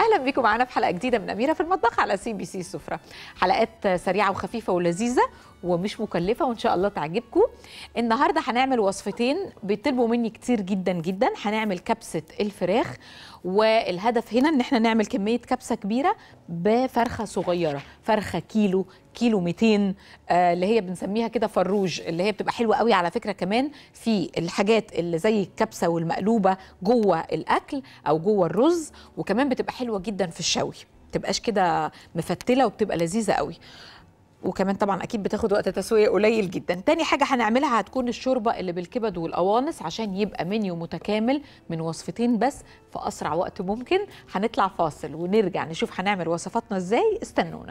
اهلا بيكم معانا في حلقه جديده من اميره في المطبخ على سي بي سي السفره حلقات سريعه وخفيفه ولذيذه ومش مكلفه وان شاء الله تعجبكم النهارده هنعمل وصفتين بيطلبوا مني كتير جدا جدا هنعمل كبسه الفراخ والهدف هنا ان احنا نعمل كميه كبسه كبيره بفرخه صغيره فرخه كيلو كيلو 200 آه اللي هي بنسميها كده فروج اللي هي بتبقى حلوه قوي على فكره كمان في الحاجات اللي زي الكبسه والمقلوبه جوه الاكل او جوه الرز وكمان بتبقى حلوه جدا في الشوي تبقاش كده مفتله وبتبقى لذيذه قوي وكمان طبعا اكيد بتاخد وقت تسويه قليل جدا تاني حاجه هنعملها هتكون الشوربه اللي بالكبد والقوانص عشان يبقى منيو متكامل من وصفتين بس في اسرع وقت ممكن هنطلع فاصل ونرجع نشوف هنعمل وصفاتنا ازاي استنونا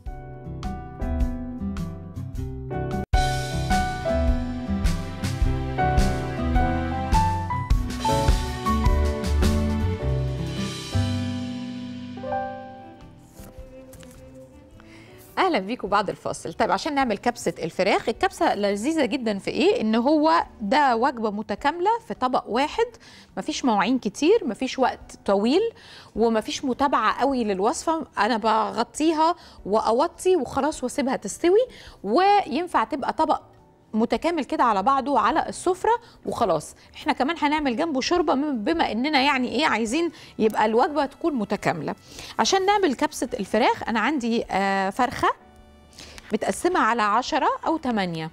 اهلا بيكم بعد الفاصل طيب عشان نعمل كبسه الفراخ الكبسه لذيذه جدا في ايه ان هو ده وجبه متكامله في طبق واحد مفيش مواعين كتير مفيش وقت طويل ومفيش متابعه قوي للوصفه انا بغطيها واوطي وخلاص واسيبها تستوي وينفع تبقى طبق متكامل كده على بعضه على السفره وخلاص احنا كمان هنعمل جنبه شوربه بما اننا يعني ايه عايزين يبقى الوجبه تكون متكامله عشان نعمل كبسه الفراخ انا عندي آه فرخه متقسمه على عشرة او تمانية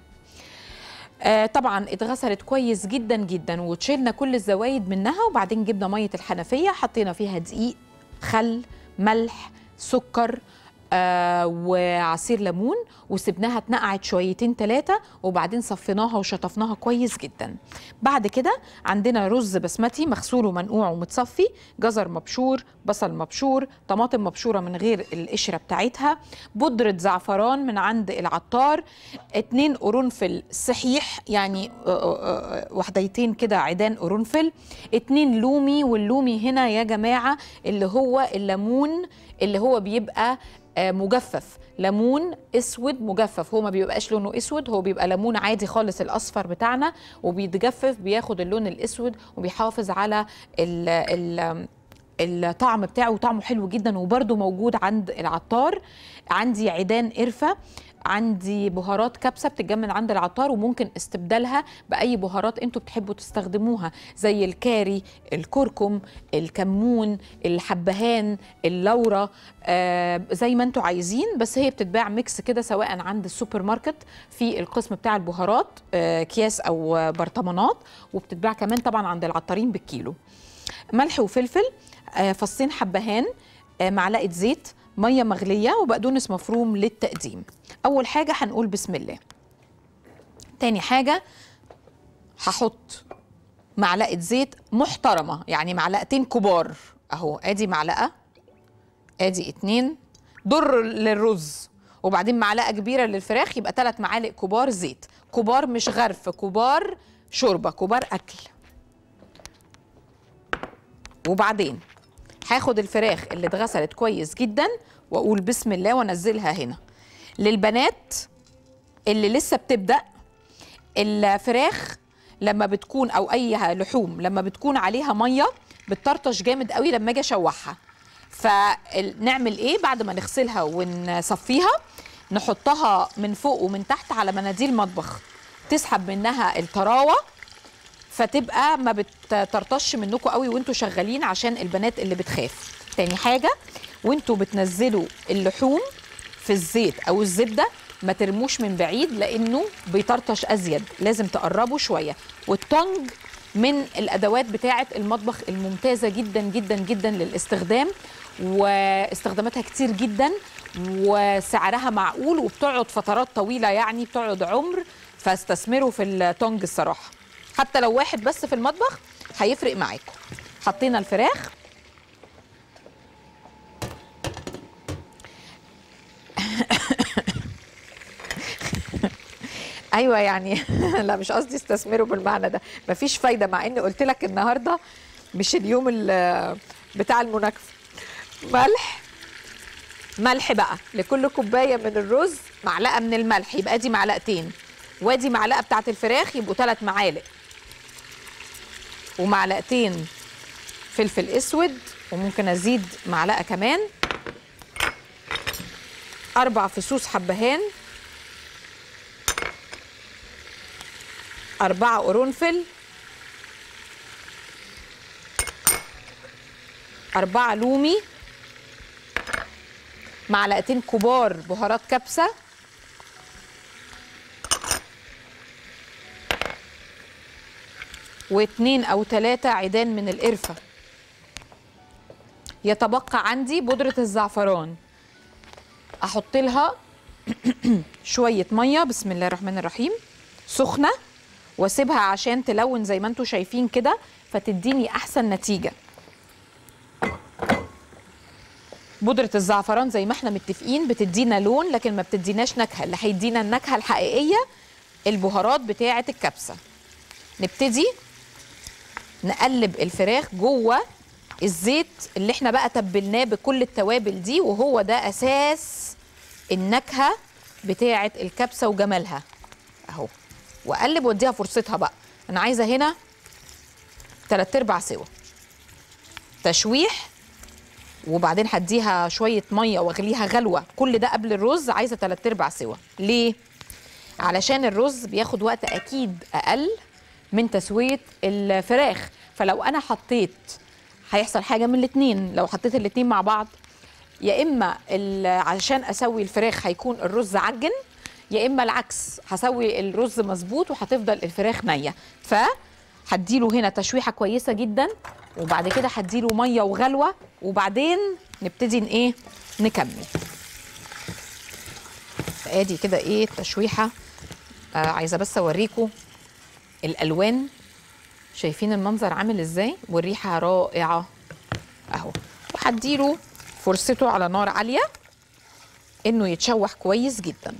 آه طبعا اتغسلت كويس جدا جدا وتشيلنا كل الزوايد منها وبعدين جبنا ميه الحنفيه حطينا فيها دقيق خل ملح سكر آه وعصير ليمون وسبناها اتنقعت شويتين ثلاثة وبعدين صفيناها وشطفناها كويس جدا بعد كده عندنا رز بسمتي مغسول ومنقوع ومتصفي جزر مبشور بصل مبشور طماطم مبشورة من غير القشرة بتاعتها بودرة زعفران من عند العطار اتنين قرنفل صحيح يعني وحديتين كده عيدان قرنفل اتنين لومي واللومي هنا يا جماعة اللي هو الليمون اللي هو بيبقى مجفف ليمون اسود مجفف هو ما بيبقاش لونه اسود هو بيبقى ليمون عادي خالص الاصفر بتاعنا وبيتجفف بياخد اللون الاسود وبيحافظ على ال ال الطعم بتاعه وطعمه حلو جدا وبرده موجود عند العطار عندي عيدان قرفه عندي بهارات كبسه بتتجمع عند العطار وممكن استبدالها باي بهارات انتوا بتحبوا تستخدموها زي الكاري الكركم الكمون الحبهان اللورة آه زي ما انتوا عايزين بس هي بتتباع ميكس كده سواء عند السوبر ماركت في القسم بتاع البهارات آه اكياس او برطمانات وبتتباع كمان طبعا عند العطارين بالكيلو ملح وفلفل آه فصين حبهان آه معلقه زيت ميه مغليه وبقدونس مفروم للتقديم اول حاجه هنقول بسم الله تاني حاجه هحط معلقه زيت محترمه يعني معلقتين كبار اهو ادي معلقه ادي اتنين در للرز وبعدين معلقه كبيره للفراخ يبقى ثلاث معالق كبار زيت كبار مش غرف كبار شوربه كبار اكل وبعدين هاخد الفراخ اللي اتغسلت كويس جدا واقول بسم الله وانزلها هنا للبنات اللي لسه بتبدا الفراخ لما بتكون او اي لحوم لما بتكون عليها ميه بتطرطش جامد قوي لما اجي اشوحها فنعمل ايه بعد ما نغسلها ونصفيها نحطها من فوق ومن تحت على مناديل مطبخ تسحب منها الطراوه فتبقى ما بتطرطش منكم قوي وانتوا شغالين عشان البنات اللي بتخاف تاني حاجه وانتوا بتنزلوا اللحوم في الزيت او الزبده ما ترموش من بعيد لانه بيطرطش ازيد لازم تقربوا شويه والطنج من الادوات بتاعه المطبخ الممتازه جدا جدا جدا للاستخدام واستخداماتها كتير جدا وسعرها معقول وبتقعد فترات طويله يعني بتقعد عمر فاستثمروا في الطنج الصراحه حتى لو واحد بس في المطبخ هيفرق معاكم حطينا الفراخ ايوه يعني لا مش قصدي استثمروا بالمعنى ده مفيش فايده مع اني قلت لك النهارده مش اليوم بتاع المناكفه ملح ملح بقى لكل كوبايه من الرز معلقه من الملح يبقى دي معلقتين وادي معلقه بتاعت الفراخ يبقوا ثلاث معالق ومعلقتين فلفل اسود وممكن ازيد معلقه كمان اربع فصوص حبهان اربعه قرنفل اربعه لومي معلقتين كبار بهارات كبسه واتنين او تلاتة عيدان من القرفة يتبقى عندي بودرة الزعفران احط لها شوية مية بسم الله الرحمن الرحيم سخنة واسيبها عشان تلون زي ما انتم شايفين كده فتديني احسن نتيجة بودرة الزعفران زي ما احنا متفقين بتدينا لون لكن ما بتديناش نكهة اللي هيدينا النكهة الحقيقية البهارات بتاعة الكبسة نبتدي نقلب الفراخ جوه الزيت اللي احنا بقى تبلناه بكل التوابل دي وهو ده اساس النكهه بتاعه الكبسه وجمالها اهو واقلب واديها فرصتها بقى انا عايزه هنا تلات ارباع سوا تشويح وبعدين هديها شويه ميه واغليها غلوه كل ده قبل الرز عايزه تلات ارباع سوا ليه علشان الرز بياخد وقت اكيد اقل من تسويه الفراخ فلو انا حطيت هيحصل حاجه من الاتنين لو حطيت الاتنين مع بعض يا اما ال- عشان اسوي الفراخ هيكون الرز عجن يا اما العكس هسوي الرز مظبوط وهتفضل الفراخ نيه فهديله هنا تشويحه كويسه جدا وبعد كده هديله ميه وغلوه وبعدين نبتدي ن- ايه نكمل ادي كده ايه التشويحه آه عايزه بس اوريكم الالوان شايفين المنظر عامل ازاي والريحه رائعه اهو وهديله فرصته على نار عاليه انه يتشوح كويس جدا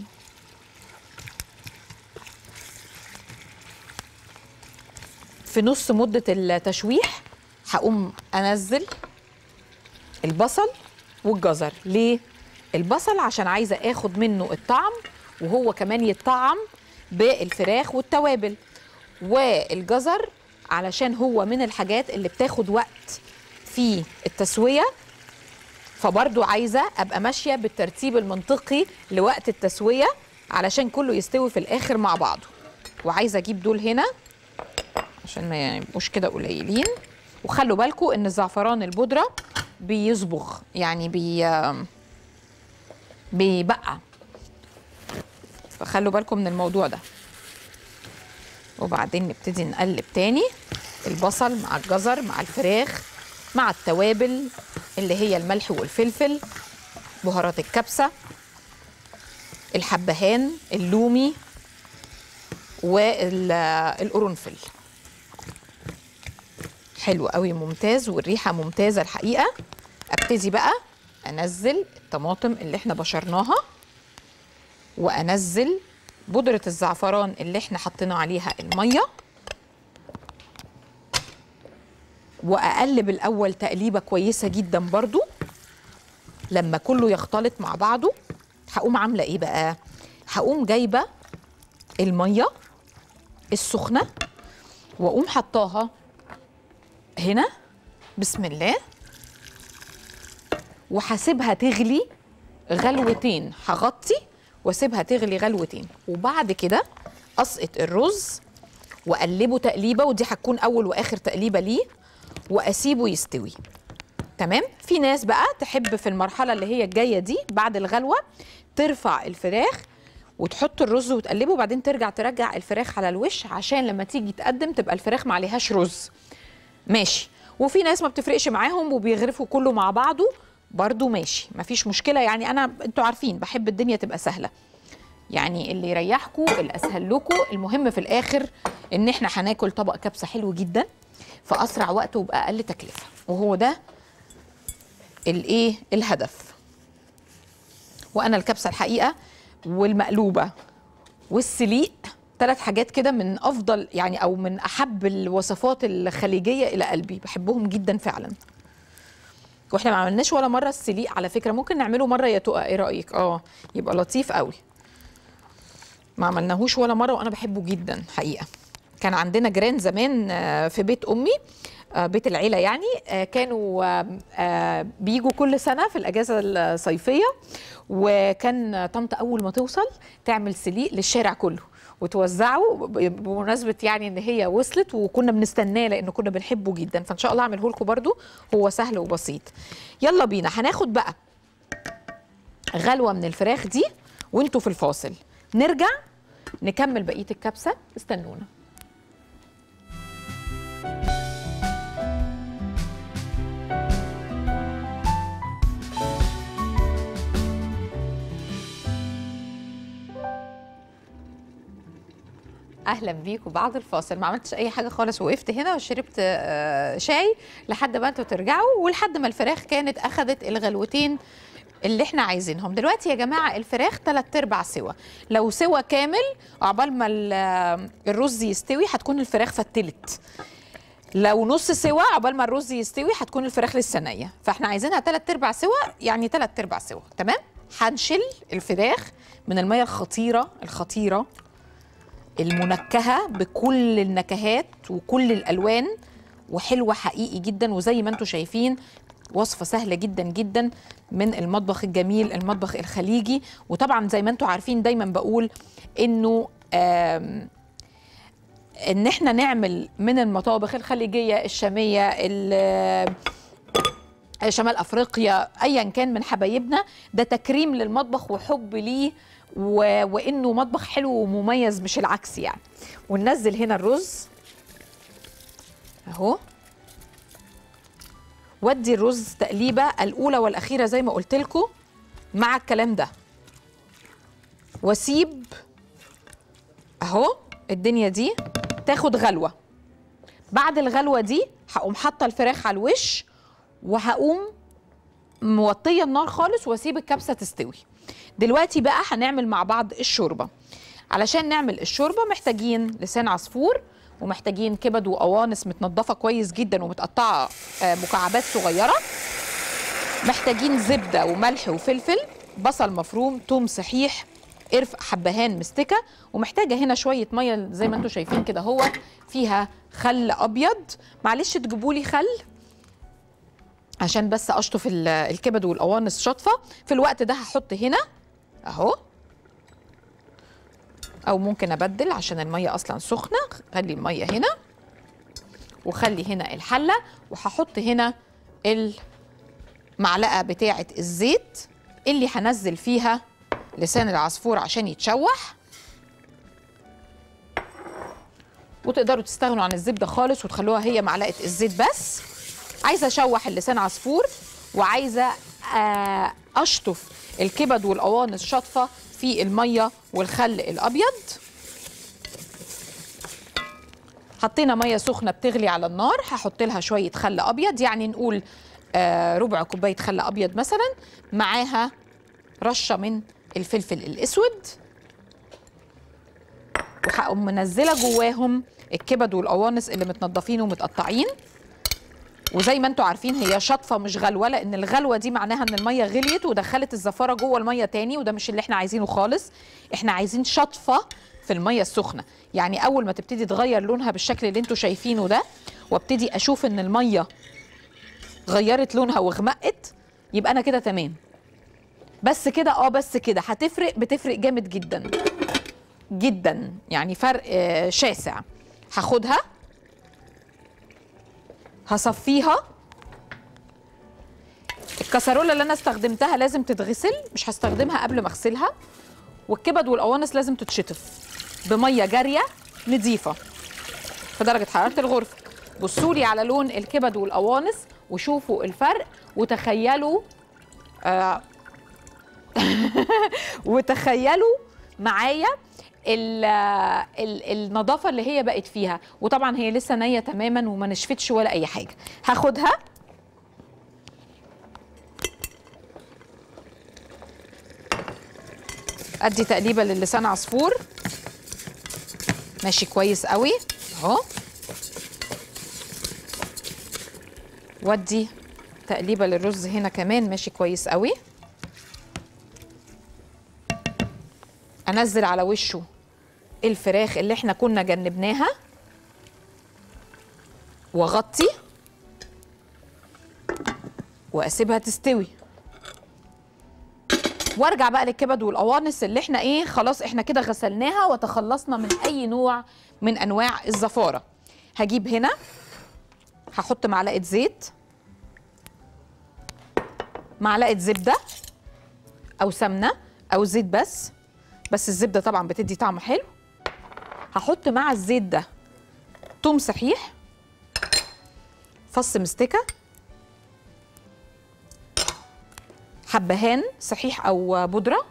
في نص مده التشويح هقوم انزل البصل والجزر ليه البصل عشان عايزه اخد منه الطعم وهو كمان يتطعم بالفراخ والتوابل والجزر علشان هو من الحاجات اللي بتاخد وقت في التسويه فبرضو عايزه ابقى ماشيه بالترتيب المنطقي لوقت التسويه علشان كله يستوي في الاخر مع بعضه وعايزه اجيب دول هنا عشان ما يبقوش كده قليلين وخلوا بالكم ان الزعفران البودره بيصبغ يعني بي بيبقى فخلوا بالكم من الموضوع ده وبعدين نبتدي نقلب تاني البصل مع الجزر مع الفراخ مع التوابل اللي هي الملح والفلفل بهارات الكبسة الحبهان اللومي والقرنفل حلو قوي ممتاز والريحة ممتازة الحقيقة ابتدي بقى انزل الطماطم اللي احنا بشرناها وانزل بودرة الزعفران اللي احنا حطينا عليها المية واقلب الاول تقليبة كويسة جدا برضو لما كله يختلط مع بعضه هقوم عاملة ايه بقى هقوم جايبة المية السخنة واقوم حطاها هنا بسم الله وهسيبها تغلي غلوتين هغطي واسيبها تغلي غلوتين وبعد كده اسقط الرز واقلبه تقليبه ودي هتكون اول واخر تقليبه ليه واسيبه يستوي تمام في ناس بقى تحب في المرحله اللي هي الجايه دي بعد الغلوه ترفع الفراخ وتحط الرز وتقلبه وبعدين ترجع ترجع الفراخ على الوش عشان لما تيجي تقدم تبقى الفراخ ما عليهاش رز ماشي وفي ناس ما بتفرقش معاهم وبيغرفوا كله مع بعضه برضو ماشي مفيش مشكله يعني انا انتوا عارفين بحب الدنيا تبقى سهله يعني اللي يريحكم الاسهل لكم المهم في الاخر ان احنا هناكل طبق كبسه حلو جدا في اسرع وقت وباقل تكلفه وهو ده الايه الهدف وانا الكبسه الحقيقه والمقلوبه والسليق ثلاث حاجات كده من افضل يعني او من احب الوصفات الخليجيه الى قلبي بحبهم جدا فعلا واحنا ما عملناش ولا مره السليق على فكره ممكن نعمله مره يا تقى ايه رايك اه يبقى لطيف قوي ما عملناهوش ولا مره وانا بحبه جدا حقيقه كان عندنا جيران زمان آه، في بيت امي آه، بيت العيله يعني آه، كانوا آه، آه، بيجوا كل سنه في الاجازه الصيفيه وكان طنط اول ما توصل تعمل سليق للشارع كله وتوزعه ب- بمناسبه يعني ان هي وصلت وكنا بنستناه لانه كنا بنحبه جدا فان شاء الله اعمله لكم برده هو سهل وبسيط يلا بينا هناخد بقى غلوه من الفراخ دي وانتوا في الفاصل نرجع نكمل بقيه الكبسه استنونا اهلا بيكم بعد الفاصل ما عملتش اي حاجه خالص وقفت هنا وشربت آه، شاي لحد ما انتوا ترجعوا ولحد ما الفراخ كانت اخذت الغلوتين اللي احنا عايزينهم دلوقتي يا جماعه الفراخ تلات ارباع سوا لو سوا كامل عقبال ما ال- آه، الرز يستوي هتكون الفراخ فتلت لو نص سوا عقبال ما الرز يستوي هتكون الفراخ لسه نيه فاحنا عايزينها تلات ارباع سوا يعني تلات ارباع سوا تمام هنشيل الفراخ من الميه الخطيره الخطيره المنكهه بكل النكهات وكل الالوان وحلوه حقيقي جدا وزي ما انتم شايفين وصفه سهله جدا جدا من المطبخ الجميل المطبخ الخليجي وطبعا زي ما انتم عارفين دايما بقول انه آم، ان احنا نعمل من المطابخ الخليجيه الشاميه ال- شمال افريقيا ايا كان من حبايبنا ده تكريم للمطبخ وحب ليه و... وانه مطبخ حلو ومميز مش العكس يعني وننزل هنا الرز اهو ودي الرز تقليبه الاولى والاخيره زي ما قلت لكم مع الكلام ده واسيب اهو الدنيا دي تاخد غلوه بعد الغلوه دي هقوم حاطه الفراخ على الوش وهقوم موطيه النار خالص واسيب الكبسه تستوي دلوقتي بقى هنعمل مع بعض الشوربه علشان نعمل الشوربه محتاجين لسان عصفور ومحتاجين كبد وقوانص متنضفه كويس جدا ومتقطعه آه، مكعبات صغيره محتاجين زبده وملح وفلفل بصل مفروم توم صحيح قرف حبهان مستكه ومحتاجه هنا شويه ميه زي ما انتم شايفين كده هو فيها خل ابيض معلش تجيبوا لي خل عشان بس اشطف ال- الكبد والقوانص شطفه في الوقت ده هحط هنا اهو او ممكن ابدل عشان الميه اصلا سخنه خلي الميه هنا وخلي هنا الحله وهحط هنا المعلقه بتاعه الزيت اللي هنزل فيها لسان العصفور عشان يتشوح وتقدروا تستغنوا عن الزبده خالص وتخلوها هي معلقه الزيت بس عايزه اشوح اللسان عصفور وعايزه آه، اشطف الكبد والقوانص شطفه في الميه والخل الابيض حطينا ميه سخنه بتغلي على النار هحط لها شويه خل ابيض يعني نقول آه، ربع كوبايه خل ابيض مثلا معاها رشه من الفلفل الاسود وهقوم منزله جواهم الكبد والقوانص اللي متنضفين ومتقطعين وزي ما انتم عارفين هي شطفه مش غلوه لان الغلوه دي معناها ان الميه غليت ودخلت الزفاره جوه الميه تاني وده مش اللي احنا عايزينه خالص احنا عايزين شطفه في الميه السخنه يعني اول ما تبتدي تغير لونها بالشكل اللي انتم شايفينه ده وابتدي اشوف ان الميه غيرت لونها وغمقت يبقى انا كده تمام بس كده اه بس كده هتفرق بتفرق جامد جدا جدا يعني فرق آه، شاسع هاخدها هصفيها الكسرولة اللي انا استخدمتها لازم تتغسل مش هستخدمها قبل ما اغسلها والكبد والقوانص لازم تتشطف بميه جاريه نظيفه في درجه حراره الغرفه بصوا لي على لون الكبد والقوانص وشوفوا الفرق وتخيلوا آه وتخيلوا معايا ال ال النظافه اللي هي بقت فيها وطبعا هي لسه نيه تماما وما نشفتش ولا اي حاجه هاخدها ادي تقليبه للسان عصفور ماشي كويس قوي اهو ودي تقليبه للرز هنا كمان ماشي كويس قوي انزل على وشه الفراخ اللي احنا كنا جنبناها واغطي واسيبها تستوي وارجع بقى للكبد والقوانص اللي احنا ايه خلاص احنا كده غسلناها وتخلصنا من اي نوع من انواع الزفاره هجيب هنا هحط معلقه زيت معلقه زبده او سمنه او زيت بس بس الزبده طبعا بتدي طعم حلو هحط مع الزيت ده توم صحيح فص مستكه حبهان صحيح او بودره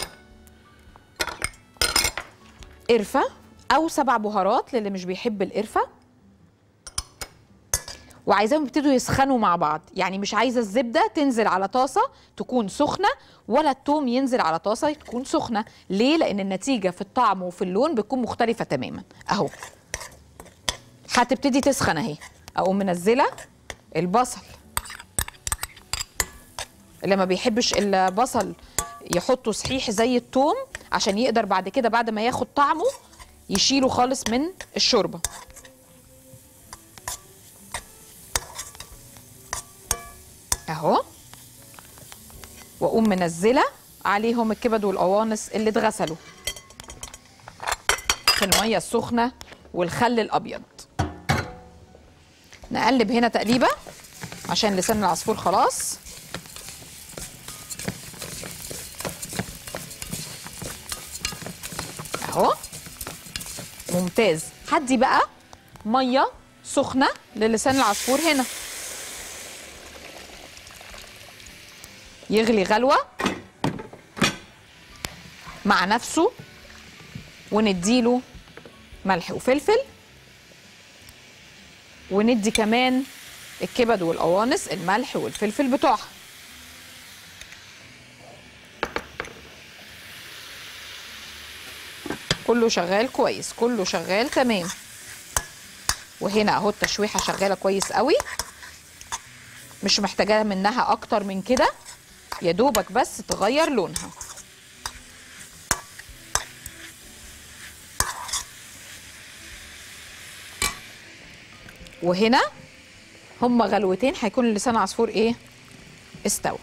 قرفه او سبع بهارات للي مش بيحب القرفه وعايزاهم يبتدوا يسخنوا مع بعض يعني مش عايزه الزبده تنزل على طاسه تكون سخنه ولا التوم ينزل على طاسه تكون سخنه ليه لان النتيجه في الطعم وفي اللون بتكون مختلفه تماما اهو هتبتدي تسخن اهي اقوم منزله البصل اللي ما بيحبش البصل يحطه صحيح زي التوم عشان يقدر بعد كده بعد ما ياخد طعمه يشيله خالص من الشوربه اهو واقوم منزله عليهم الكبد والقوانص اللي اتغسلوا في الميه السخنه والخل الابيض نقلب هنا تقليبه عشان لسان العصفور خلاص اهو ممتاز هدي بقى ميه سخنه للسان العصفور هنا يغلي غلوه مع نفسه ونديله ملح وفلفل وندي كمان الكبد والقوانص الملح والفلفل بتوعها كله شغال كويس كله شغال تمام وهنا اهو التشويحه شغاله كويس قوي مش محتاجه منها اكتر من كده يا دوبك بس تغير لونها وهنا هما غلوتين هيكون لسان عصفور ايه استوى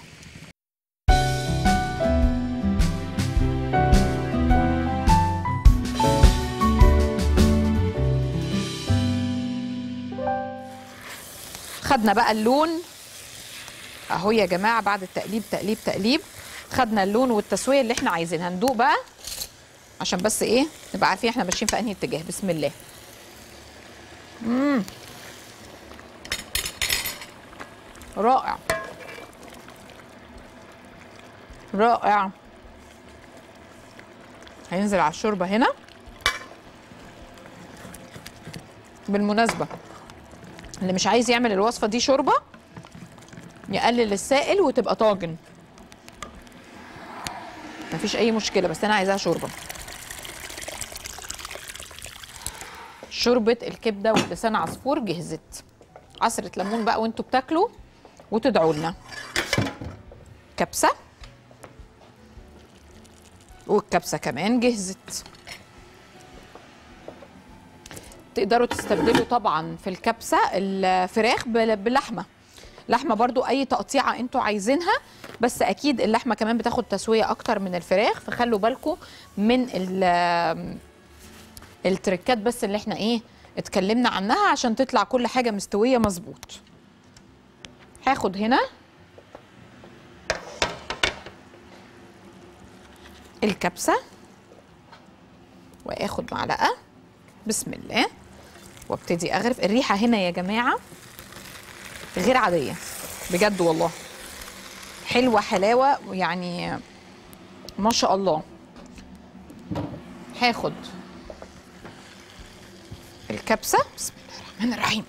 خدنا بقى اللون اهو يا جماعه بعد التقليب تقليب تقليب خدنا اللون والتسويه اللي احنا عايزينها هندوق بقى عشان بس ايه نبقى عارفين احنا ماشيين في انهي اتجاه بسم الله امم رائع رائع هينزل على الشوربه هنا بالمناسبه اللي مش عايز يعمل الوصفه دي شوربه يقلل السائل وتبقى طاجن مفيش اي مشكله بس انا عايزاها شوربه شوربه الكبده واللسان عصفور جهزت عصره ليمون بقى وانتوا بتاكلوا وتدعوا لنا كبسه والكبسه كمان جهزت تقدروا تستبدلوا طبعا في الكبسه الفراخ بل- باللحمه لحمه برضو اي تقطيعه انتوا عايزينها بس اكيد اللحمه كمان بتاخد تسويه اكتر من الفراخ فخلوا بالكم من ال- التركات بس اللي احنا ايه اتكلمنا عنها عشان تطلع كل حاجه مستويه مظبوط هاخد هنا الكبسه واخد معلقه بسم الله وابتدي اغرف الريحه هنا يا جماعه غير عاديه بجد والله حلوه حلاوه يعني ما شاء الله هاخد الكبسه بسم الله الرحمن الرحيم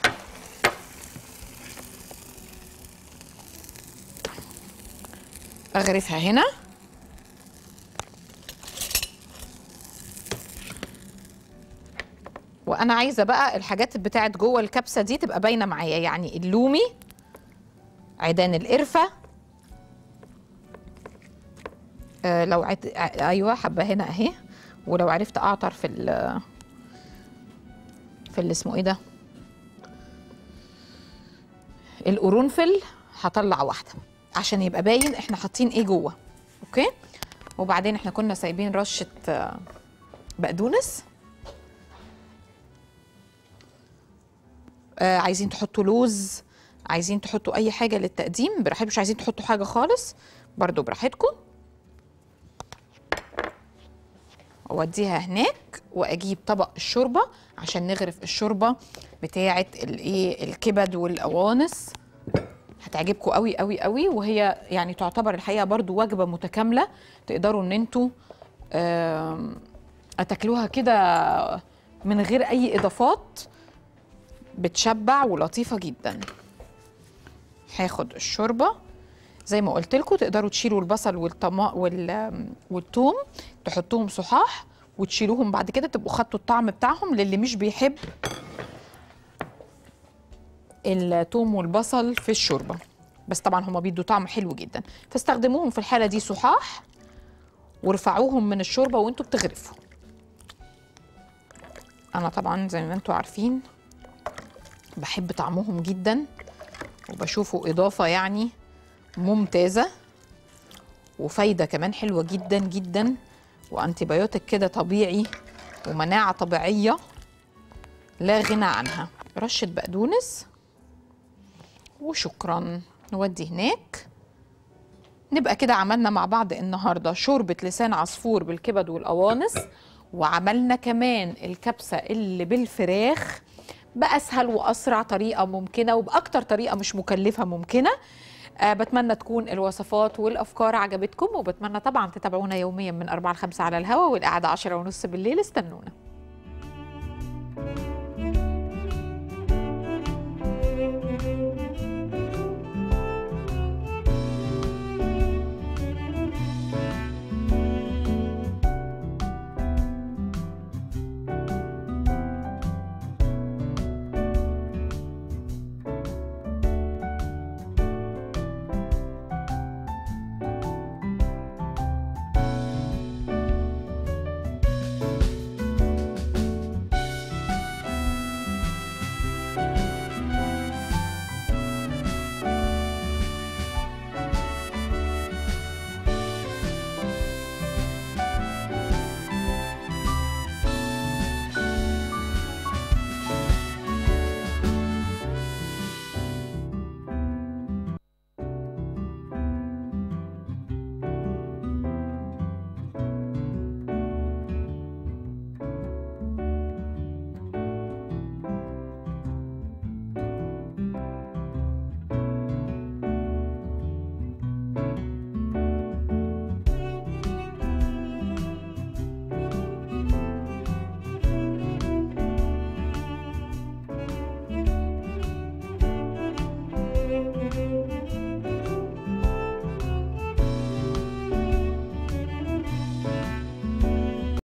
اغرفها هنا وانا عايزه بقى الحاجات بتاعت جوه الكبسه دي تبقى باينه معايا يعني اللومي عيدان القرفه آه لو عد... آه، ايوه حبه هنا اهي ولو عرفت اعطر في ال في اللي اسمه ايه ده القرنفل هطلع واحده عشان يبقى باين احنا حاطين ايه جوه اوكي وبعدين احنا كنا سايبين رشه آه، بقدونس آه عايزين تحطوا لوز عايزين تحطوا اي حاجه للتقديم براحتكم مش عايزين تحطوا حاجه خالص برضو براحتكم اوديها هناك واجيب طبق الشوربه عشان نغرف الشوربه بتاعه الايه الكبد والقوانص هتعجبكم قوي قوي قوي وهي يعني تعتبر الحقيقه برضو وجبه متكامله تقدروا ان انتوا آم، تاكلوها كده من غير اي اضافات بتشبع ولطيفه جدا هاخد الشوربه زي ما قلت لكم تقدروا تشيلوا البصل والطما وال والثوم تحطوهم صحاح وتشيلوهم بعد كده تبقوا خدتوا الطعم بتاعهم للي مش بيحب الثوم والبصل في الشوربه بس طبعا هما بيدوا طعم حلو جدا فاستخدموهم في الحاله دي صحاح وارفعوهم من الشوربه وانتوا بتغرفوا انا طبعا زي ما انتوا عارفين بحب طعمهم جدا وبشوفه اضافه يعني ممتازه وفايده كمان حلوه جدا جدا وانتي بايوتك كده طبيعي ومناعه طبيعيه لا غنى عنها رشه بقدونس وشكرا نودي هناك نبقى كده عملنا مع بعض النهارده شوربه لسان عصفور بالكبد والقوانص وعملنا كمان الكبسه اللي بالفراخ باسهل واسرع طريقه ممكنه وباكتر طريقه مش مكلفه ممكنه أه بتمنى تكون الوصفات والافكار عجبتكم وبتمنى طبعا تتابعونا يوميا من 4 ل 5 على الهواء والقعده 10 ونص بالليل استنونا